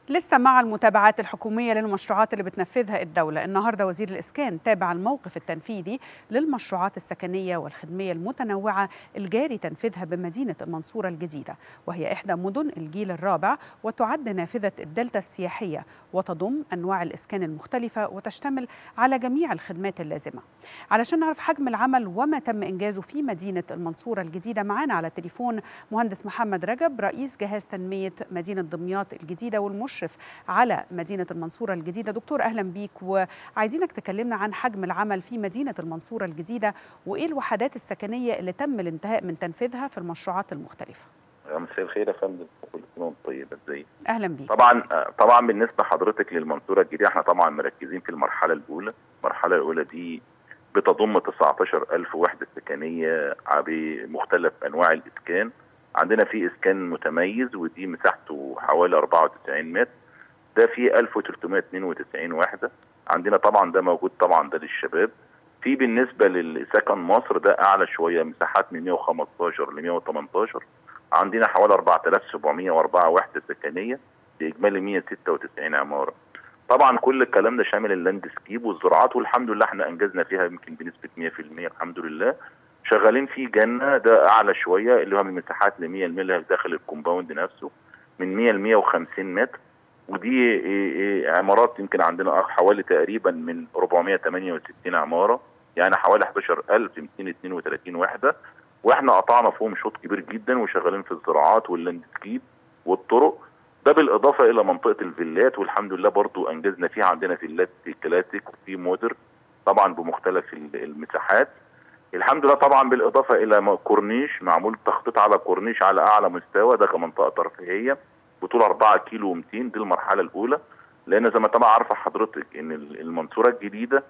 لسه مع المتابعات الحكومية للمشروعات اللي بتنفذها الدولة النهاردة وزير الإسكان تابع الموقف التنفيذي للمشروعات السكنية والخدمية المتنوعة الجاري تنفيذها بمدينة المنصورة الجديدة وهي إحدى مدن الجيل الرابع وتعد نافذة الدلتا السياحية وتضم أنواع الإسكان المختلفة وتشتمل على جميع الخدمات اللازمة علشان نعرف حجم العمل وما تم إنجازه في مدينة المنصورة الجديدة معانا على التليفون مهندس محمد رجب رئيس جهاز تنمية مدينة دمياط الجديدة والمشرف على مدينة المنصورة الجديدة دكتور أهلا بيك وعايزينك تكلمنا عن حجم العمل في مدينة المنصورة الجديدة وإيه الوحدات السكنية اللي تم الانتهاء من تنفيذها في المشروعات المختلفة مساء الخير يا فندم كل سنه وانت طيب ازاي اهلا بيك طبعا طبعا بالنسبه لحضرتك للمنصوره الجديده احنا طبعا مركزين في المرحله الاولى المرحله الاولى دي بتضم 19000 وحده سكنيه بمختلف انواع الاسكان عندنا في اسكان متميز ودي مساحته حوالي 94 متر ده في 1392 وحده عندنا طبعا ده موجود طبعا ده للشباب في بالنسبه للسكن مصر ده اعلى شويه مساحات من 115 ل 118 عندنا حوالي 4704 وحده سكنيه باجمالي 196 عماره طبعا كل الكلام ده شامل اللاند سكيب والزراعات والحمد لله احنا انجزنا فيها يمكن بنسبه 100% الحمد لله شغالين في جنه ده اعلى شويه اللي هو من مساحات ل 100 الملي داخل الكومباوند نفسه من 100 ل 150 متر ودي عمارات يمكن عندنا حوالي تقريبا من 468 عماره يعني حوالي 11232 وحده واحنا قطعنا فيهم شوط كبير جدا وشغالين في الزراعات واللاندسكيب والطرق ده بالاضافه الى منطقه الفيلات والحمد لله برضو انجزنا فيها عندنا فيلات في كلاسيك وفي مودر طبعا بمختلف المساحات الحمد لله طبعا بالاضافه الى كورنيش معمول تخطيط على كورنيش على اعلى مستوى ده كمنطقه ترفيهيه بطول 4 كيلو و200 دي المرحله الاولى لان زي ما طبعا عارفه حضرتك ان المنصوره الجديده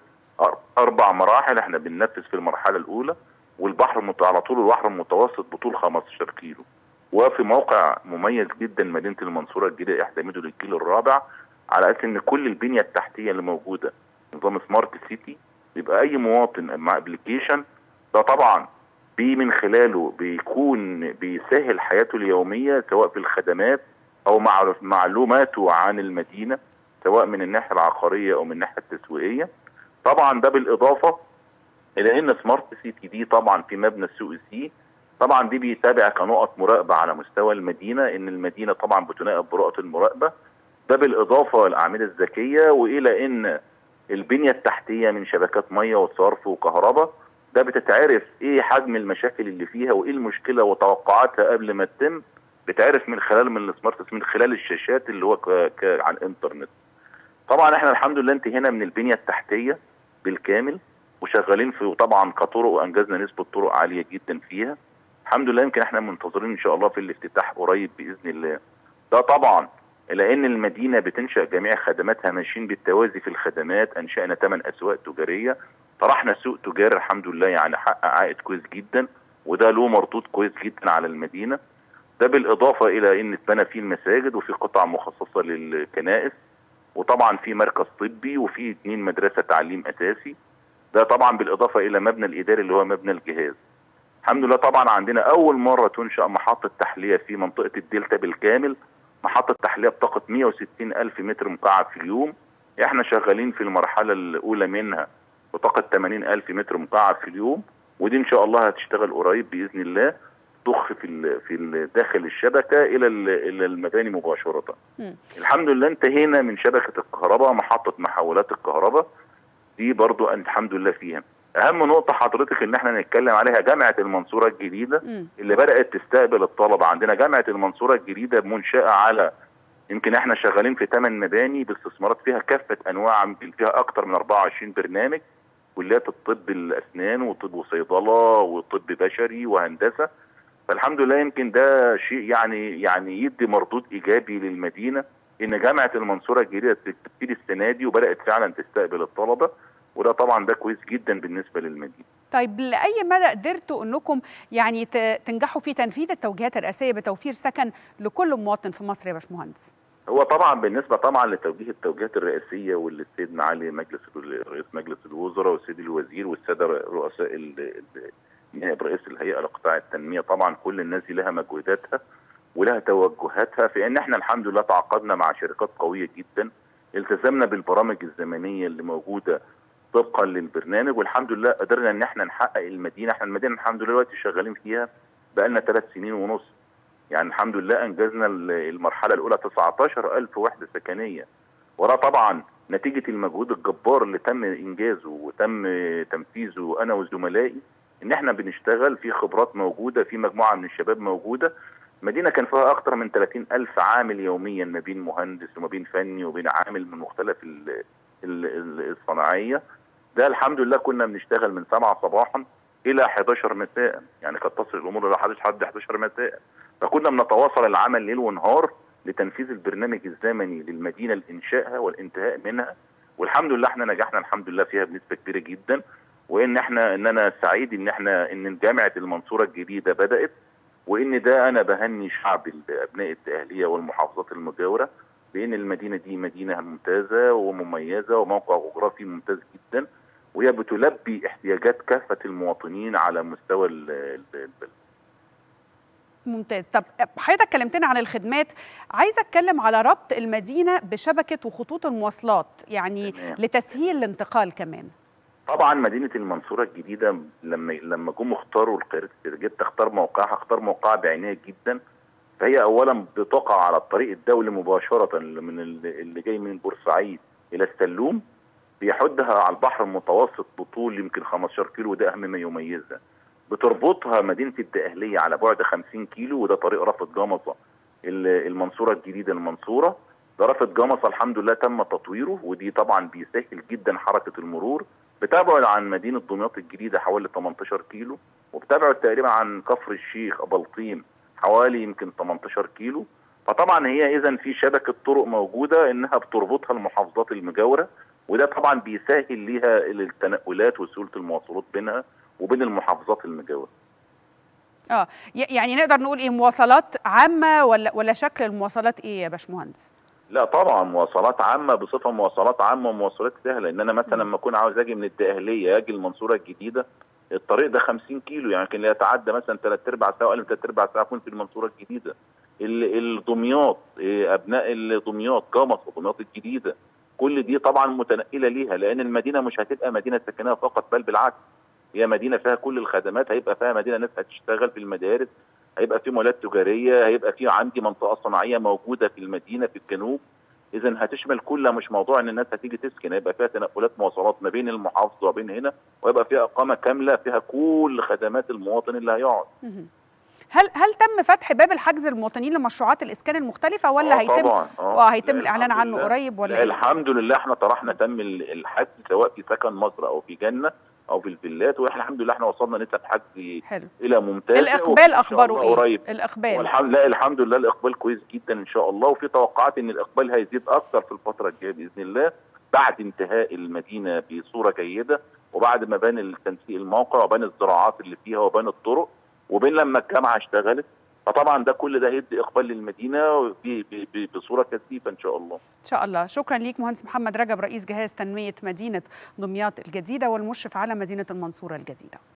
اربع مراحل احنا بننفذ في المرحله الاولى والبحر على طول البحر المتوسط بطول 15 كيلو وفي موقع مميز جدا مدينه المنصوره الجديده احدى مدن الجيل الرابع على اساس ان كل البنيه التحتيه اللي موجوده نظام سمارت سيتي يبقى اي مواطن مع ابلكيشن ده طبعا بي من خلاله بيكون بيسهل حياته اليوميه سواء في الخدمات او معرف معلوماته عن المدينه سواء من الناحيه العقاريه او من الناحيه التسويقيه طبعا ده بالاضافه الى ان سمارت سيتي دي طبعا في مبنى السوق سي طبعا دي بيتابع كنقط مراقبه على مستوى المدينه ان المدينه طبعا بتناقب برؤيه المراقبه ده بالاضافه للاعمده الذكيه والى ان البنيه التحتيه من شبكات ميه وصرف وكهرباء ده بتتعرف ايه حجم المشاكل اللي فيها وايه المشكله وتوقعاتها قبل ما تتم بتعرف من خلال من السمارت من خلال الشاشات اللي هو ك... ك... على الانترنت طبعا احنا الحمد لله انتهينا من البنيه التحتيه بالكامل وشغالين في طبعا كطرق وانجزنا نسبه طرق عاليه جدا فيها الحمد لله يمكن احنا منتظرين ان شاء الله في الافتتاح قريب باذن الله ده طبعا لان المدينه بتنشا جميع خدماتها ماشيين بالتوازي في الخدمات انشانا ثمان اسواق تجاريه طرحنا سوق تجاري الحمد لله يعني حقق عائد كويس جدا وده له مردود كويس جدا على المدينه ده بالاضافه الى ان اتبنى فيه المساجد وفي قطع مخصصه للكنائس وطبعا في مركز طبي وفي اثنين مدرسه تعليم اساسي ده طبعا بالاضافه الى مبنى الاداري اللي هو مبنى الجهاز الحمد لله طبعا عندنا اول مره تنشا محطه تحليه في منطقه الدلتا بالكامل محطه تحليه بطاقه 160 الف متر مكعب في اليوم احنا شغالين في المرحله الاولى منها بطاقه 80 الف متر مكعب في اليوم ودي ان شاء الله هتشتغل قريب باذن الله ضخ في ال في ال داخل الشبكه الى الى المباني مباشره. م. الحمد لله انتهينا من شبكه الكهرباء محطه محولات الكهرباء دي برضو الحمد لله فيها. اهم نقطه حضرتك ان احنا نتكلم عليها جامعه المنصوره الجديده م. اللي بدات تستقبل الطلبه عندنا جامعه المنصوره الجديده منشاه على يمكن احنا شغالين في ثمان مباني باستثمارات فيها كافه انواع فيها اكثر من 24 برنامج كليات الطب الاسنان وطب وصيدله وطب بشري وهندسه فالحمد لله يمكن ده شيء يعني يعني يدي مردود ايجابي للمدينه ان جامعه المنصوره الجديده تبتدي السنه دي وبدات فعلا تستقبل الطلبه وده طبعا ده كويس جدا بالنسبه للمدينه. طيب لاي مدى قدرتوا انكم يعني تنجحوا في تنفيذ التوجيهات الرئاسيه بتوفير سكن لكل مواطن في مصر يا باشمهندس؟ هو طبعا بالنسبه طبعا لتوجيه التوجيهات الرئاسيه واللي السيد معالي مجلس رئيس مجلس الوزراء والسيد الوزير والساده رؤساء نائب رئيس الهيئه لقطاع التنميه طبعا كل الناس دي لها مجهوداتها ولها توجهاتها في ان احنا الحمد لله تعاقدنا مع شركات قويه جدا التزمنا بالبرامج الزمنيه اللي موجوده طبقا للبرنامج والحمد لله قدرنا ان احنا نحقق المدينه احنا المدينه الحمد لله دلوقتي شغالين فيها بقالنا ثلاث سنين ونص يعني الحمد لله انجزنا المرحله الاولى 19000 وحده سكنيه وراه طبعا نتيجه المجهود الجبار اللي تم انجازه وتم تنفيذه انا وزملائي ان احنا بنشتغل في خبرات موجوده في مجموعه من الشباب موجوده مدينه كان فيها اكثر من 30 الف عامل يوميا ما بين مهندس وما بين فني وبين عامل من مختلف الصناعيه ده الحمد لله كنا بنشتغل من 7 صباحا الى 11 مساء يعني كانت تصل الامور الى لحد 11 مساء فكنا بنتواصل العمل ليل ونهار لتنفيذ البرنامج الزمني للمدينه لانشائها والانتهاء منها والحمد لله احنا نجحنا الحمد لله فيها بنسبه كبيره جدا وان احنا ان انا سعيد ان احنا ان جامعه المنصوره الجديده بدات وان ده انا بهني شعب ابناء الدقهليه والمحافظات المجاوره بان المدينه دي مدينه ممتازه ومميزه وموقع جغرافي ممتاز جدا وهي بتلبي احتياجات كافه المواطنين على مستوى البلد ممتاز طب حضرتك كلمتنا عن الخدمات عايزه اتكلم على ربط المدينه بشبكه وخطوط المواصلات يعني تمام. لتسهيل الانتقال كمان طبعا مدينه المنصوره الجديده لما لما جم اختاروا القيادات الاستراتيجيه تختار موقعها اختار موقعها بعنايه جدا فهي اولا بتقع على الطريق الدولي مباشره من اللي جاي من بورسعيد الى السلوم بيحدها على البحر المتوسط بطول يمكن 15 كيلو وده اهم ما يميزها بتربطها مدينه الدقهليه على بعد 50 كيلو وده طريق رافد جمصه المنصوره الجديده المنصوره ده رافد جمصه الحمد لله تم تطويره ودي طبعا بيسهل جدا حركه المرور بتبعد عن مدينه دمياط الجديده حوالي 18 كيلو وبتبعد تقريبا عن كفر الشيخ بلطيم حوالي يمكن 18 كيلو فطبعا هي اذا في شبكه طرق موجوده انها بتربطها المحافظات المجاوره وده طبعا بيسهل ليها التنقلات وسهوله المواصلات بينها وبين المحافظات المجاوره. اه يعني نقدر نقول ايه مواصلات عامه ولا ولا شكل المواصلات ايه يا باشمهندس؟ لا طبعا مواصلات عامه بصفه مواصلات عامه ومواصلات سهله ان انا مثلا لما اكون عاوز اجي من الدقهليه اجي المنصوره الجديده الطريق ده 50 كيلو يعني يمكن لا يتعدى مثلا ثلاث ارباع ساعه ولا ثلاث ارباع ساعه اكون في المنصوره الجديده. الدمياط ابناء دمياط جمص ودمياط الجديده كل دي طبعا متنقله ليها لان المدينه مش هتبقى مدينه سكنيه فقط بل بالعكس هي مدينه فيها كل الخدمات هيبقى فيها مدينه ناس هتشتغل في المدارس هيبقى في مولات تجاريه هيبقى في عندي منطقه صناعيه موجوده في المدينه في الجنوب اذا هتشمل كلها مش موضوع ان الناس هتيجي تسكن هيبقى فيها تنقلات مواصلات ما بين المحافظه وبين هنا ويبقى فيها اقامه كامله فيها كل خدمات المواطن اللي هيقعد هل هل تم فتح باب الحجز للمواطنين لمشروعات الاسكان المختلفه ولا آه هيتم طبعا اه هيتم الاعلان عنه قريب ولا ايه؟ الحمد لله احنا طرحنا تم الحجز سواء في سكن مصر او في جنه او في الفيلات واحنا الحمد لله احنا وصلنا نسب حجز حلو. الى ممتازه الاقبال اخباره ايه؟ قريب. الاقبال والحمد لله الحمد لله الاقبال كويس جدا ان شاء الله وفي توقعات ان الاقبال هيزيد اكثر في الفتره الجايه باذن الله بعد انتهاء المدينه بصوره جيده وبعد ما بان التنسيق الموقع وبان الزراعات اللي فيها وبان الطرق وبين لما الجامعه اشتغلت فطبعا ده كل ده هيدي اقبال للمدينه بصوره كثيفه ان شاء الله. ان شاء الله، شكرا ليك مهندس محمد رجب رئيس جهاز تنميه مدينه دمياط الجديده والمشرف على مدينه المنصوره الجديده.